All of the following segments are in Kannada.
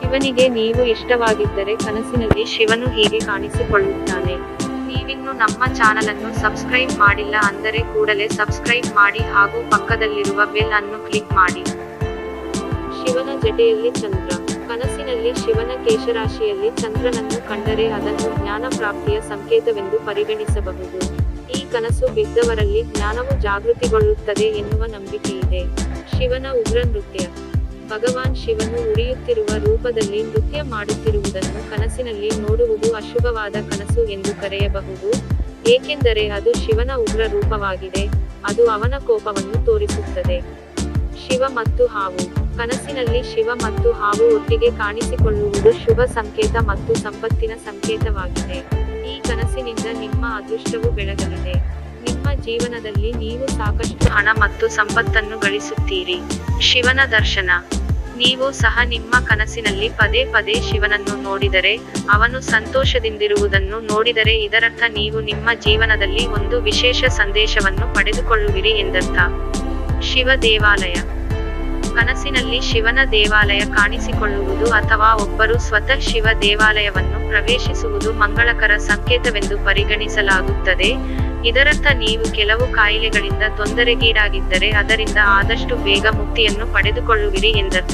ಶಿವನಿಗೆ ನೀವು ಇಷ್ಟವಾಗಿದ್ದರೆ ಕನಸಿನಲ್ಲಿ ಶಿವನು ಹೀಗೆ ಕಾಣಿಸಿಕೊಳ್ಳುತ್ತಾನೆ ನೀವಿನ್ನು ನಮ್ಮ ಚಾನಲ್ ಅನ್ನು ಸಬ್ಸ್ಕ್ರೈಬ್ ಮಾಡಿಲ್ಲ ಅಂದರೆ ಕೂಡಲೇ ಸಬ್ಸ್ಕ್ರೈಬ್ ಮಾಡಿ ಹಾಗೂ ಪಕ್ಕದಲ್ಲಿರುವ ಬೆಲ್ ಅನ್ನು ಕ್ಲಿಕ್ ಮಾಡಿ ಶಿವನ ಜಟೆಯಲ್ಲಿ ಚಂದ್ರ ಕನಸಿನಲ್ಲಿ ಶಿವನ ಕೇಶರಾಶಿಯಲ್ಲಿ ಚಂದ್ರನನ್ನು ಕಂಡರೆ ಅದನ್ನು ಜ್ಞಾನ ಪ್ರಾಪ್ತಿಯ ಸಂಕೇತವೆಂದು ಪರಿಗಣಿಸಬಹುದು ಈ ಕನಸು ಬಿದ್ದವರಲ್ಲಿ ಜ್ಞಾನವು ಜಾಗೃತಿಗೊಳ್ಳುತ್ತದೆ ಎನ್ನುವ ನಂಬಿಕೆಯಿದೆ ಶಿವನ ಉಗ್ರ ನೃತ್ಯ ಭಗವಾನ್ ಶಿವನು ಉರಿಯುತ್ತಿರುವ ರೂಪದಲ್ಲಿ ನೃತ್ಯ ಮಾಡುತ್ತಿರುವುದನ್ನು ಕನಸಿನಲ್ಲಿ ನೋಡುವುದು ಅಶುಭವಾದ ಕನಸು ಎಂದು ಕರೆಯಬಹುದು ಏಕೆಂದರೆ ಅದು ಶಿವನ ಉಗ್ರ ರೂಪವಾಗಿದೆ ಅದು ಅವನ ಕೋಪವನ್ನು ತೋರಿಸುತ್ತದೆ ಶಿವ ಮತ್ತು ಹಾವು ಕನಸಿನಲ್ಲಿ ಶಿವ ಮತ್ತು ಹಾವು ಒಟ್ಟಿಗೆ ಕಾಣಿಸಿಕೊಳ್ಳುವುದು ಶುಭ ಸಂಕೇತ ಮತ್ತು ಸಂಪತ್ತಿನ ಸಂಕೇತವಾಗಿದೆ ಈ ಕನಸಿನಿಂದ ನಿಮ್ಮ ಅದೃಷ್ಟವು ಬೆಳಗಲಿದೆ ನಿಮ್ಮ ಜೀವನದಲ್ಲಿ ನೀವು ಸಾಕಷ್ಟು ಹಣ ಮತ್ತು ಸಂಪತ್ತನ್ನು ಗಳಿಸುತ್ತೀರಿ ಶಿವನ ದರ್ಶನ ನೀವು ಸಹ ನಿಮ್ಮ ಕನಸಿನಲ್ಲಿ ಪದೇ ಪದೇ ಶಿವನನ್ನು ನೋಡಿದರೆ ಅವನು ಸಂತೋಷದಿಂದಿರುವುದನ್ನು ನೋಡಿದರೆ ಇದರರ್ಥ ನೀವು ನಿಮ್ಮ ಜೀವನದಲ್ಲಿ ಒಂದು ವಿಶೇಷ ಸಂದೇಶವನ್ನು ಪಡೆದುಕೊಳ್ಳುವಿರಿ ಎಂದರ್ಥ ಶಿವ ದೇವಾಲಯ ಕನಸಿನಲ್ಲಿ ಶಿವನ ದೇವಾಲಯ ಕಾಣಿಸಿಕೊಳ್ಳುವುದು ಅಥವಾ ಒಬ್ಬರು ಸ್ವತಃ ಶಿವ ದೇವಾಲಯವನ್ನು ಪ್ರವೇಶಿಸುವುದು ಮಂಗಳಕರ ಸಂಕೇತವೆಂದು ಪರಿಗಣಿಸಲಾಗುತ್ತದೆ ಇದರರ್ಥ ನೀವು ಕೆಲವು ಕಾಯಿಲೆಗಳಿಂದ ತೊಂದರೆಗೀಡಾಗಿದ್ದರೆ ಅದರಿಂದ ಆದಷ್ಟು ಬೇಗ ಮುಕ್ತಿಯನ್ನು ಪಡೆದುಕೊಳ್ಳುವಿರಿ ಎಂದರ್ಥ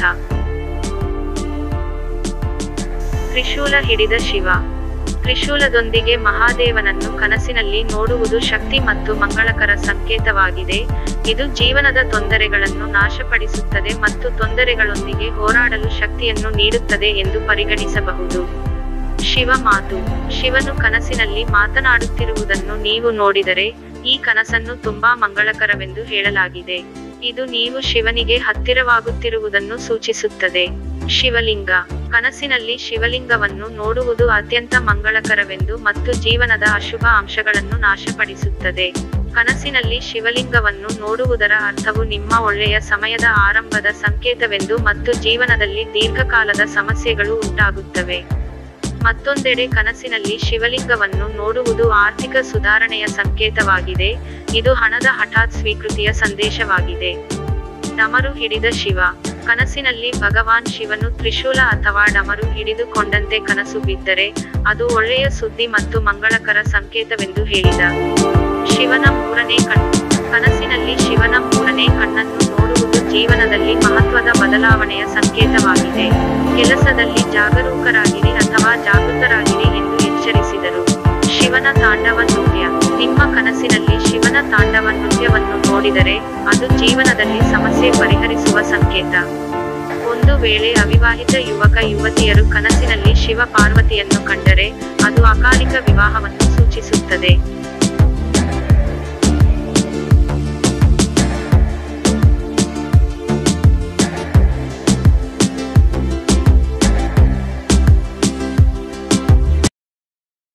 ತ್ರಿಶೂಲ ಹಿಡಿದ ಶಿವ ತ್ರಿಶೂಲದೊಂದಿಗೆ ಮಹಾದೇವನನ್ನು ಕನಸಿನಲ್ಲಿ ನೋಡುವುದು ಶಕ್ತಿ ಮತ್ತು ಮಂಗಳಕರ ಸಂಕೇತವಾಗಿದೆ ಇದು ಜೀವನದ ತೊಂದರೆಗಳನ್ನು ನಾಶಪಡಿಸುತ್ತದೆ ಮತ್ತು ತೊಂದರೆಗಳೊಂದಿಗೆ ಹೋರಾಡಲು ಶಕ್ತಿಯನ್ನು ನೀಡುತ್ತದೆ ಎಂದು ಪರಿಗಣಿಸಬಹುದು ಶಿವ ಮಾತು ಶಿವನು ಕನಸಿನಲ್ಲಿ ಮಾತನಾಡುತ್ತಿರುವುದನ್ನು ನೀವು ನೋಡಿದರೆ ಈ ಕನಸನ್ನು ತುಂಬಾ ಮಂಗಳಕರವೆಂದು ಹೇಳಲಾಗಿದೆ ಇದು ನೀವು ಶಿವನಿಗೆ ಹತ್ತಿರವಾಗುತ್ತಿರುವುದನ್ನು ಸೂಚಿಸುತ್ತದೆ ಶಿವಲಿಂಗ ಕನಸಿನಲ್ಲಿ ಶಿವಲಿಂಗವನ್ನು ನೋಡುವುದು ಅತ್ಯಂತ ಮಂಗಳಕರವೆಂದು ಮತ್ತು ಜೀವನದ ಅಶುಭ ಅಂಶಗಳನ್ನು ನಾಶಪಡಿಸುತ್ತದೆ ಕನಸಿನಲ್ಲಿ ಶಿವಲಿಂಗವನ್ನು ನೋಡುವುದರ ಅರ್ಥವು ನಿಮ್ಮ ಒಳ್ಳೆಯ ಸಮಯದ ಆರಂಭದ ಸಂಕೇತವೆಂದು ಮತ್ತು ಜೀವನದಲ್ಲಿ ದೀರ್ಘಕಾಲದ ಸಮಸ್ಯೆಗಳು ಉಂಟಾಗುತ್ತವೆ ಮತ್ತೊಂದೆಡೆ ಕನಸಿನಲ್ಲಿ ಶಿವಲಿಂಗವನ್ನು ನೋಡುವುದು ಆರ್ಥಿಕ ಸುಧಾರಣೆಯ ಸಂಕೇತವಾಗಿದೆ ಇದು ಹಣದ ಹಠಾತ್ ಸ್ವೀಕೃತಿಯ ಸಂದೇಶವಾಗಿದೆ ಡಮರು ಹಿಡಿದ ಶಿವ ಕನಸಿನಲ್ಲಿ ಭಗವಾನ್ ಶಿವನು ತ್ರಿಶೂಲ ಅಥವಾ ಡಮರು ಹಿಡಿದುಕೊಂಡಂತೆ ಕನಸು ಬಿದ್ದರೆ ಅದು ಒಳ್ಳೆಯ ಸುದ್ದಿ ಮತ್ತು ಮಂಗಳಕರ ಸಂಕೇತವೆಂದು ಹೇಳಿದ ಶಿವನ ಮೂರನೇ ಕಣ್ಣು ಕನಸಿನಲ್ಲಿ ಶಿವನ ಮೂರನೇ ಕಣ್ಣನ್ನು ನೋಡುವುದು ಜೀವನದಲ್ಲಿ ಮಹತ್ವದ ಬದಲಾವಣೆಯ ಸಂಕೇತವಾಗಿದೆ ಕೆಲಸದಲ್ಲಿ ಜಾಗರೂಕರಾಗಿರಿ ಅಥವಾ ಜಾಗೃತರಾಗಿರಿ ಎಂದು ಎಚ್ಚರಿಸಿದರು ಶಿವನ ತಾಂಡವ ನೃತ್ಯ ನಿಮ್ಮ ಕನಸಿನಲ್ಲಿ ಶಿವನ ತಾಂಡವ ನೃತ್ಯವನ್ನು ನೋಡಿದರೆ ಅದು ಜೀವನದಲ್ಲಿ ಸಮಸ್ಯೆ ಪರಿಹರಿಸುವ ಸಂಕೇತ ಒಂದು ವೇಳೆ ಅವಿವಾಹಿತ ಯುವಕ ಯುವತಿಯರು ಕನಸಿನಲ್ಲಿ ಶಿವ ಪಾರ್ವತಿಯನ್ನು ಕಂಡರೆ ಅದು ಅಕಾಲಿಕ ವಿವಾಹವನ್ನು ಸೂಚಿಸುತ್ತದೆ